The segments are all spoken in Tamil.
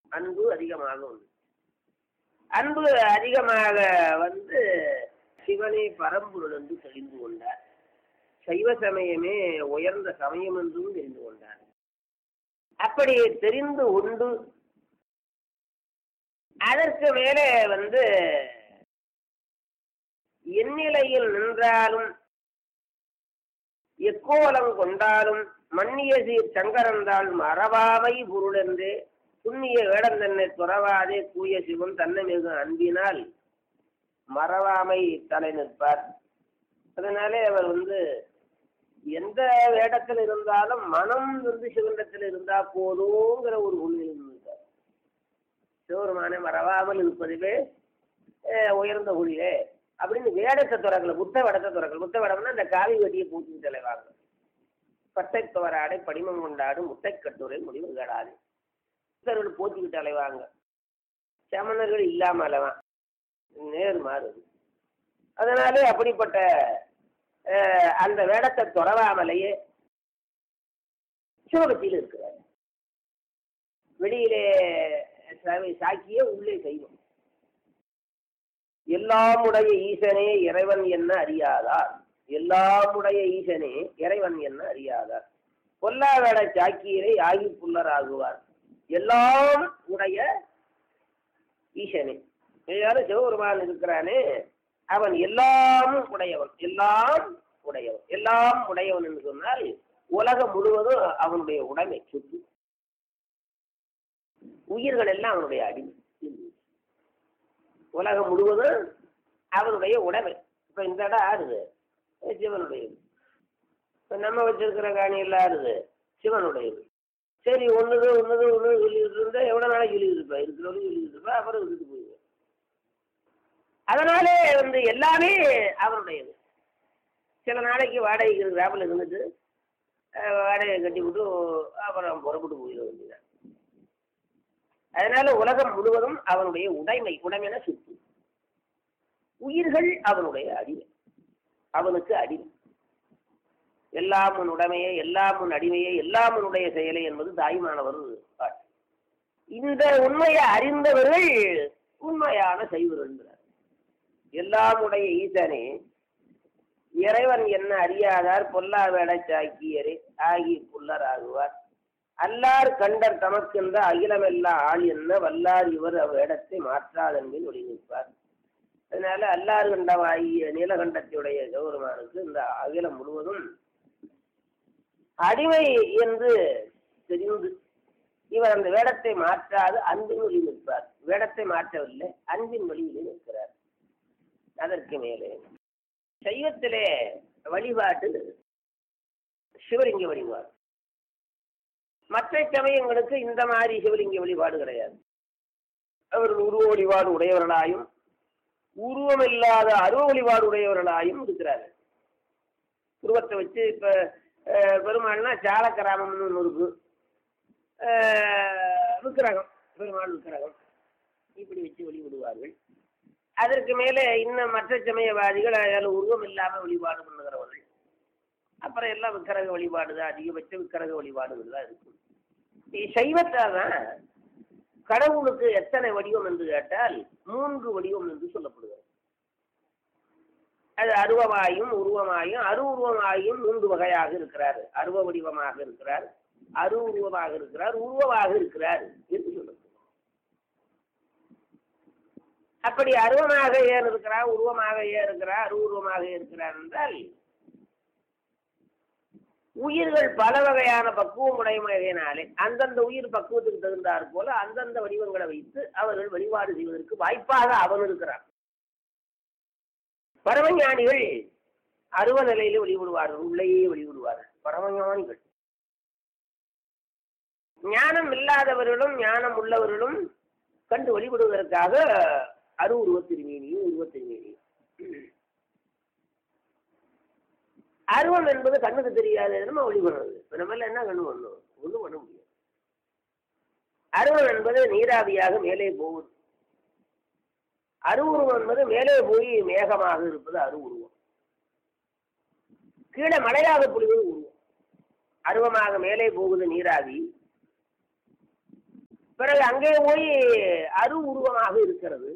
அன்பு அதிகமாக உண்டு அன்பு அதிகமாக வந்து சிவனே பரம்பொருள் என்று தெரிந்து கொண்டார் சைவ சமயமே உயர்ந்த சமயம் என்றும் தெரிந்து கொண்டார் அப்படி தெரிந்து உண்டு அதற்கு மேலே வந்து எந்நிலையில் நின்றாலும் எக்கோலம் கொண்டாலும் மன்னிய சீர் சங்கரந்தாள் மறவாமை பொருள் என்றே புண்ணிய வேடம் தன்னை துறவாதே கூய சிவன் தன்னை மிகு அன்பினால் மறவாமை தலை நிற்பார் அதனாலே அவர் வந்து எந்த வேடத்தில் இருந்தாலும் மனம் வந்து சிவனிடத்தில் இருந்தா போதுங்கிற ஒரு உண்மையில் இருக்கார் சிவருமானை மறவாமல் இருப்பதுவே அஹ், உயர்ந்த ஒளியே அப்படின்னு வேடத்தை துறக்கல புத்த வேடத்தை துறக்கல புத்த வேடம்னா இந்த காவி வெட்டியை பூச்சி தலைவாங்க பட்டை துவராடை படிமம் கொண்டாடு முட்டை கட்டுரை முடிவு கேடாது புத்தர்கள் போத்திக்கிட்டு அலைவாங்க சமணர்கள் இல்லாம அலைவான் நேர் மாறுது அதனாலே அப்படிப்பட்ட அஹ், அந்த வேடத்தை துறவாமலேயே சிவபக்தியில் இருக்கிறார் வெளியிலே சா- சாக்கிய உள்ளே செய்வோம் எல்லாமுடைய ஈசனே இறைவன் என்ன அறியாதார் எல்லாமுடைய ஈசனே இறைவன் என்ன அறியாதார் பொல்லாவேட சாக்கியரை ஆகி புல்லராகுவார் எல்லாம் உடைய ஈசனே யாரும் சிவபெருமான் இருக்கிறானே அவன் எல்லாம் உடையவன் எல்லாம் உடையவன் எல்லாம் உடையவன் என்று சொன்னால் உலகம் முழுவதும் அவனுடைய உடைமை சொத்து உயிர்கள் எல்லாம் அவனுடைய அடிமை உலகம் முழுவதும் அவனுடைய உடைமை இப்ப இந்த இடம் ஆறுது அது சிவனுடையது இப்ப நம்ம வச்சிருக்கிற காணி எல்லாம் ஆறுது சிவனுடையது சரி ஒண்ணுது ஒண்ணுது ஒண்ணு சொல்லிட்டு இருந்தா எவ்வளவு நாளைக்கு சொல்லிட்டு இருப்பா இருக்கிறவங்க சொல்லிட்டு இருப்பா அப்புறம் விட்டுட்டு போயிடுவேன் அதனாலே வந்து எல்லாமே அவனுடையது சில நாளைக்கு வாடகைக்கு இருக்கிறாப்புல இருந்துட்டு அஹ், வாடகையை கட்டி விட்டு அப்புறம் புறப்பட்டு போயிட வேண்டியதான் அதனால உலகம் முழுவதும் அவனுடைய உடைமை உடைமைன சுத்து உயிர்கள் அவனுடைய அடிமை அவனுக்கு அடிமை எல்லாம் உன் உடைமையே எல்லாம் உன் அடிமையே எல்லாம் உன்னுடைய செயலை என்பது தாய்மானவர் பாட்டு இந்த உண்மையை அறிந்தவர்கள் உண்மையான செய்வர் என்கிறார் எல்லாம் உடைய ஈசனே இறைவன் என்ன அறியாதார் பொல்லா வேடை சாக்கியரே ஆகி புல்லர் ஆகுவார் அல்லார் கண்டர் தமக்கென்ற அகிலமெல்லாம் ஆள் என்ன வல்லார் இவர் அவ்விடத்தை மாற்றாதன்பின் ஒளி நிற்பார் அதனால அல்லார் கண்டவாகிய நீலகண்டத்துடைய கௌரவனுக்கு இந்த அகிலம் முழுவதும் அடிமை என்று தெரிந்து இவர் அந்த வேடத்தை மாற்றாது அன்பின் வழி நிற்பார் வேடத்தை மாற்றவில்லை அன்பின் வழியிலே நிற்கிறார் அதற்கு மேலே சைவத்திலே வழிபாட்டு சிவலிங்க வழிபாடு மற்ற சமயங்களுக்கு இந்த மாதிரி சிவலிங்க வழிபாடு கிடையாது அவர்கள் உருவ வழிபாடு உடையவர்களாயும் உருவமில்லாத அருவ வழிபாடு உடையவர்களாயும் இருக்கிறார்கள் உருவத்தை வச்சு இப்ப அஹ், பெருமாள்னா சாலக்கிராமம்னு ஒன்று இருக்கு அஹ், விக்கிரகம் பெருமாள் விக்கிரகம் இப்படி வச்சு வழிபடுவார்கள் அதற்கு மேலே இன்னும் மற்ற சமயவாதிகள் அதில் உருவம் இல்லாமல் வழிபாடு பண்ணுகிறவர்கள் அப்புறம் எல்லாம் விக்கிரக வழிபாடு தான் அதிகபட்ச விக்கிரக வழிபாடுகள் தான் இருக்கும் சைவத்தால் தான் கடவுளுக்கு எத்தனை வடிவம் என்று கேட்டால் மூன்று வடிவம் என்று சொல்லப்படுகிறது அது அருவமாயும் உருவமாயும் அருவுருவமாயும் மூன்று வகையாக இருக்கிறார் அருவ வடிவமாக இருக்கிறார் அரு உருவமாக இருக்கிறார் உருவமாக இருக்கிறார் என்று சொல்லப்படுகிறது அப்படி அருவமாக ஏன் இருக்கிறார் உருவமாக ஏன் இருக்கிறார் அருவுருவமாக இருக்கிறார் என்றால் உயிர்கள் பல வகையான பக்குவம் உடையமையினாலே அந்தந்த உயிர் பக்குவத்துக்கு தகுந்தாற் போல அந்தந்த வடிவங்களை வைத்து அவர்கள் வழிபாடு செய்வதற்கு வாய்ப்பாக அவன் இருக்கிறான் பரமஞானிகள் அருவ நிலையிலே வழிபடுவார்கள் உள்ளேயே வழிபடுவார்கள் பரமஞானிகள் ஞானம் இல்லாதவர்களும் ஞானம் உள்ளவர்களும் கண்டு வழிபடுவதற்காக அரு உருவத் திருமேனியும் உருவத் திருமேனியும் அருவம் என்பது கண்ணுக்கு தெரியாது நம்ம வழிபடுறது இப்ப நம்ம எல்லாம் என்ன கண்ணு பண்ணணும் ஒன்றும் பண்ண முடியாது அருவம் என்பது நீராவியாக மேலே போகுது அருவுருவம் என்பது மேலே போய் மேகமாக இருப்பது அருவுருவம் கீழே மழையாக பொழிவது உருவம் அருவமாக மேலே போகுது நீராவி பிறகு அங்கே போய் அரு உருவமாக இருக்கிறது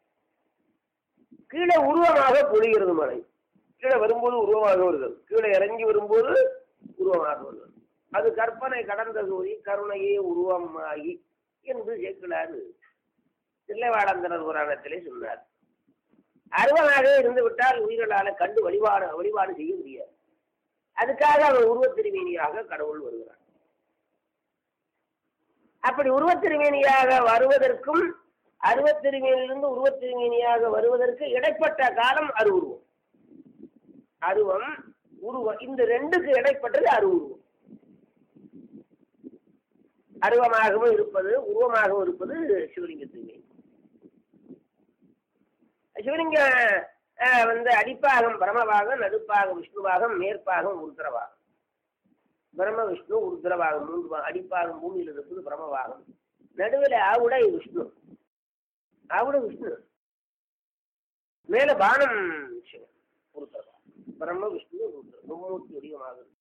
கீழே உருவமாக பொழிகிறது மழை கீழே வரும்போது உருவமாக வருகிறது கீழே இறங்கி வரும்போது உருவமாக வருகிறது அது கற்பனை கடந்த சோதி கருணையே உருவமாகி என்று சேர்க்கிறாரு தில்லைவாடந்தனர் புராணத்திலே சொன்னார் அருவனாக இருந்து விட்டால் உயிர்களால கண்டு வழிபாடு வழிபாடு செய்ய முடியாது அதுக்காக அவர் உருவத்திருமேனியாக கடவுள் வருகிறார் அப்படி உருவத்திருமேனியாக வருவதற்கும் அருவத்திருமேனிலிருந்து உருவத்திருமேனியாக வருவதற்கு இடைப்பட்ட காலம் அருவுருவம் அருவம் உருவம் இந்த ரெண்டுக்கு இடைப்பட்டது அருவுருவம் அருவமாகவும் இருப்பது உருவமாகவும் இருப்பது சிவலிங்க திருமேனி சிவலிங்க அஹ், வந்து அடிப்பாகம் பிரமபாகம் நடுப்பாகம் விஷ்ணுவாகம் மேற்பாகம் உருத்திரவாகம் பிரம்ம விஷ்ணு உருத்திரவாகம் மூன்று பாகம். அடிப்பாகம் பூமியில் இருப்பது பிரமபாகம் நடுவில் ஆவுடை விஷ்ணு ஆவுடை விஷ்ணு மேல பானம் சிவன் உருத்திரவாகம் பிரம்ம விஷ்ணு உருத்திர மும்மூர்த்தி வடிவமாக இருக்கு.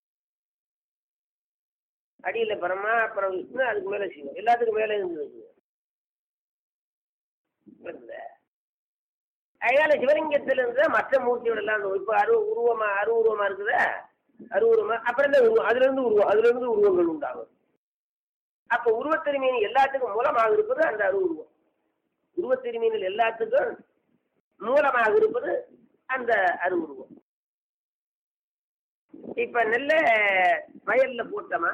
அடியில பிரம்மா அப்புறம் விஷ்ணு அதுக்கு மேல சிவன் எல்லாத்துக்கும் மேல இருந்தது புரியுதா? அதனால சிவலிங்கத்துல இருந்து மற்ற மூர்த்தியோட எல்லாம் அந்த இப்ப அரு உருவமா அரு உருவமா இருக்குதா அரு உருவமா அப்புறம் இந்த உருவம் அதுல இருந்து உருவம் அதுல இருந்து உருவங்கள் உண்டாகும் அப்ப உருவத்திருமீன் எல்லாத்துக்கும் மூலமாக இருப்பது அந்த அரு உருவம் உருவத்திருமீனில் எல்லாத்துக்கும் மூலமாக இருப்பது அந்த அரு உருவம் இப்ப நெல்ல வயல்ல போட்டோமா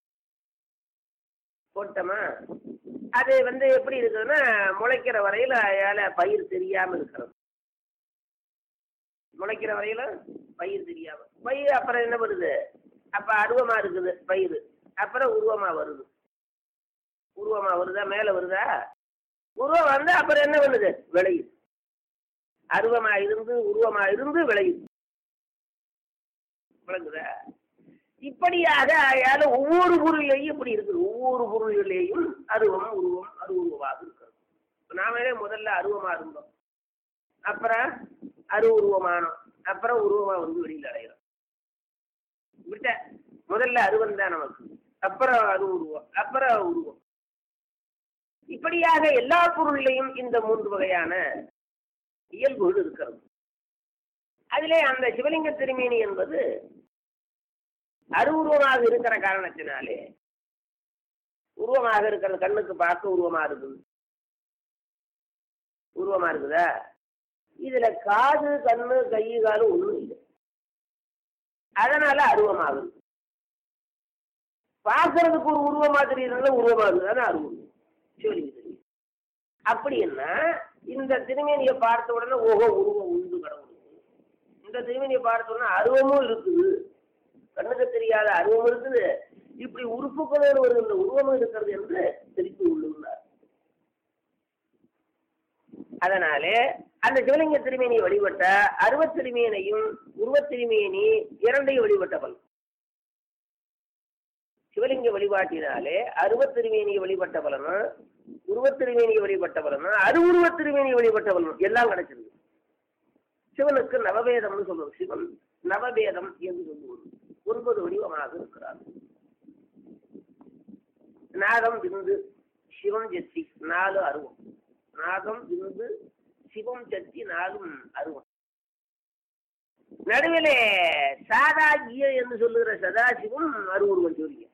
போட்டோமா அது வந்து எப்படி இருக்குதுன்னா முளைக்கிற வரையில அயால பயிர் தெரியாம இருக்கிறது முளைக்கிற வரையில பயிர் தெரியாம பயிர் அப்புறம் என்ன வருது அப்ப அருவமா இருக்குது பயிர் அப்புறம் உருவமா வருது உருவமா வருதா மேல வருதா உருவம் வந்து அப்புறம் என்ன பண்ணுது விளையுது அருவமா இருந்து உருவமா இருந்து விளையுது விளங்குதா இப்படியாக அயால ஒவ்வொரு பொருளையும் இப்படி இருக்குது ஒவ்வொரு பொருளிலேயும் அருவம் உருவம் அருவுருவமாக இருக்கிறது நாமளே முதல்ல அருவமா இருந்தோம் அப்புறம் அரு உருவமானோம் அப்புறம் உருவமா வந்து வெளியில் அடைகிறோம் விட்ட முதல்ல அருவம் தான் நமக்கு அப்புறம் அரு உருவம் அப்புறம் உருவம் இப்படியாக எல்லா பொருளிலையும் இந்த மூன்று வகையான இயல்புகள் இருக்கிறது அதிலே அந்த சிவலிங்க திருமேனி என்பது அருவுருவமாக இருக்கிற காரணத்தினாலே உருவமாக இருக்கிற கண்ணுக்கு பார்க்க உருவமா இருக்குது உருவமா இருக்குதா இதுல காது கண்ணு கை காலு ஒண்ணும் இல்லை அதனால அருவமாகுது பார்க்கறதுக்கு ஒரு உருவமா தெரியுதுனால உருவமாகுது அதான் அருவம் சிவலிங்க திருமேனி அப்படின்னா இந்த திருமேனியை பார்த்த உடனே ஓஹோ உருவம் உண்டு கடவுளுக்கு இந்த திருமேனியை பார்த்த உடனே அருவமும் இருக்குது கண்ணுக்கு தெரியாத அருவம் இருக்குது இப்படி உறுப்புகளோடு வருகின்ற உருவம் இருக்கிறது என்று தெரிந்து உள்ளார் அதனாலே அந்த சிவலிங்க திருமேனியை வழிபட்ட அருவத் திருமேனையும் உருவத் திருமேனி இரண்டையும் வழிபட்ட பலன் சிவலிங்க வழிபாட்டினாலே அருவத் திருமேனியை வழிபட்ட பலனும் உருவத் திருமேனியை வழிபட்ட பலனும் அருவுருவத் திருமேனியை வழிபட்ட பலனும் எல்லாம் கிடைச்சிருக்கு சிவனுக்கு நவவேதம்னு சொல்லுவோம் சிவன் நவவேதம் என்று சொல்லுவது ஒன்பது வடிவமாக இருக்கிறார் நாகம் விந்து சிவம் சக்தி நாலு அருவம் நாகம் விந்து சிவம் சக்தி நாலும் அருவம் நடுவிலே சாதாகிய என்று சொல்லுகிற சதாசிவம் அருவுருவம் சொல்லிய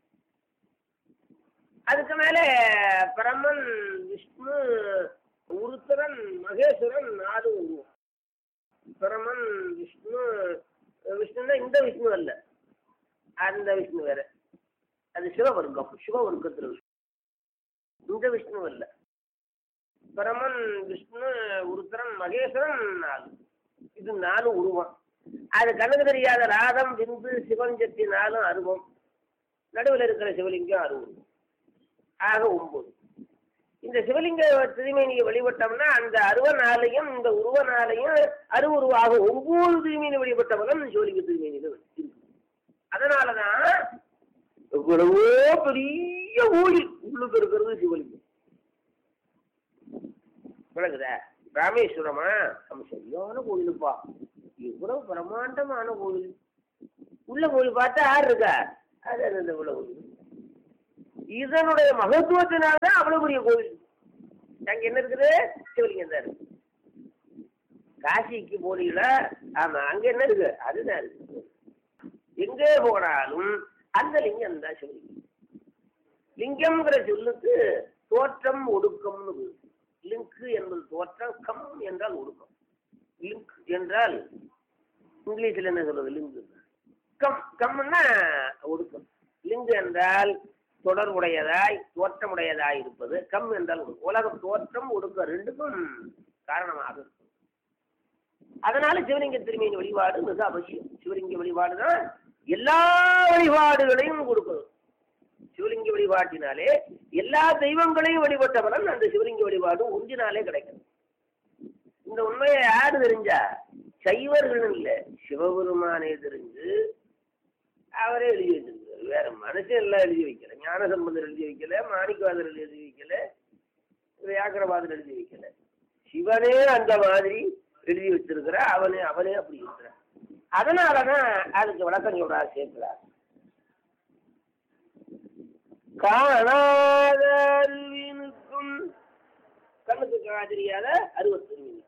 அதுக்கு மேலே பிரம்மன் விஷ்ணு உருத்தரன் மகேஸ்வரன் நாலு உருவம் பிரமன் விஷ்ணு விஷ்ணுன்னா இந்த விஷ்ணு அல்ல அந்த விஷ்ணு வேற அது சிவவர்க்கம் சிவவர்க்கத்தில் விஷ்ணு இந்த விஷ்ணு அல்ல பிரமன் விஷ்ணு உருத்தரன் மகேஸ்வரன் நாலு இது நாலு உருவம் அது கண்ணுக்கு தெரியாத ராகம் விந்து சிவஞ்சத்தி நாலும் அருவம் நடுவில் இருக்கிற சிவலிங்கம் அருவம் ஆக ஒன்பது இந்த சிவலிங்க திருமேனியை வழிபட்டோம்னா அந்த அருவ நாளையும் இந்த உருவ நாளையும் அருவுருவாக ஒவ்வொரு திருமேனி வழிபட்டவனும் சிவலிங்க திருமேனியில இருக்கு அதனாலதான் எவ்வளவோ பெரிய ஊழி உள்ளுக்கு இருக்கிறது சிவலிங்கம் விளக்குதா ராமேஸ்வரமா நம்ம சரியான கோயிலுப்பா இவ்வளவு பிரம்மாண்டமான கோயில் உள்ள கோயில் பார்த்தா யார் இருக்கா அது அந்த உள்ள கோயில் இதனுடைய மகத்துவத்தினால்தான் அவ்வளவு பெரிய கோவில் அங்க என்ன இருக்குது சிவலிங்கம் தான் இருக்கு காசிக்கு போனீங்களா ஆமா அங்க என்ன இருக்கு அதுதான் இருக்கு எங்கே போனாலும் அந்த லிங்கம் தான் சிவலிங்கம் லிங்கம்ங்கிற சொல்லுக்கு தோற்றம் ஒடுக்கம்னு பேரு. லிங்க் என்பது தோற்றம் கம் என்றால் ஒடுக்கம் லிங்க் என்றால் இங்கிலீஷ்ல என்ன சொல்றது லிங்க் கம் கம்னா ஒடுக்கம் லிங்க் என்றால் தொடர்புடையதாய் தோற்றமுடையதாய் இருப்பது கம் என்றால் ஒடுக்கம். உலகம் தோற்றம் ஒடுக்கம் ரெண்டுக்கும் காரணமாக இருக்கும் அதனால சிவலிங்க திருமையின் வழிபாடு மிக அவசியம் சிவலிங்க வழிபாடு தான் எல்லா வழிபாடுகளையும் கொடுக்கணும் சிவலிங்க வழிபாட்டினாலே எல்லா தெய்வங்களையும் வழிபட்ட பலன் அந்த சிவலிங்க வழிபாடு ஒன்றினாலே கிடைக்கும் இந்த உண்மையை யாரு தெரிஞ்சா சைவர்கள் இல்ல சிவபெருமானே தெரிஞ்சு அவரே எழுதி வச்சிருக்காரு வேற மனுஷன் எல்லாம் எழுதி வைக்கல ஞானசம்பந்தர் எழுதி வைக்கல மாணிக்கவாதர் எழுதி வைக்கல வியாக்கரவாதர் எழுதி வைக்கல சிவனே அந்த மாதிரி எழுதி வச்சிருக்கிற அவனே அவனே அப்படி இருக்கிறான் அதனாலதான் அதுக்கு விளக்கம் சொல்றார் சேர்க்கிறார் காணாத அறிவினுக்கும் கண்ணுக்கு காண தெரியாத அறுபத்தி